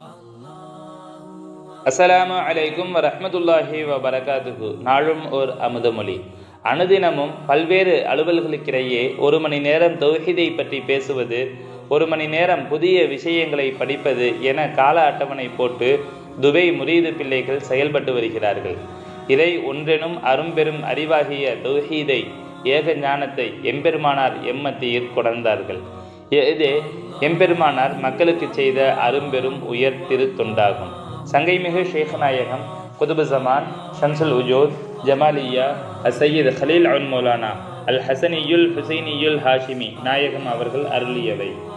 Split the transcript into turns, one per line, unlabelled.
அஸ்ஸலாமு அலைக்கும் வரஹ்மத்துல்லாஹி வபரகாத்துஹு நாளும் ஓர் அமுதமொழி அனுதினமும் பல்வேறு அலுவல்களுக்கிடையே ஒரு மணி நேரம் தௌஹீதை பற்றி பேசுவது ஒரு மணி நேரம் புதிய விஷயங்களை படிப்பது என கால அட்டவணை போட்டு துபை முரீது பிள்ளைகள் செயல்பட்டு வருகிறார்கள் இதை ஒன்றெனும் அரும்பெரும் அறிவாகிய தௌஹீதை ஏக ஞானத்தை எம்பெருமானார் எம்மத்தியில் கொணர்ந்தார்கள் இதே எம்பெருமானார் மக்களுக்கு செய்த அரும்பெரும் உயர் திருத்தொண்டாகும் சங்கைமிகு ஷேഖநாயகம் குதுபு ஜமான் ஷம்சுல் உஜோத் ஜமாலியா அசையீத் ஹலீல் அன் மௌலானா அல் ஹசனியுல் ஹுசைனியுல் ஹாஷிமி நாயகம் அவர்கள் அருளியவை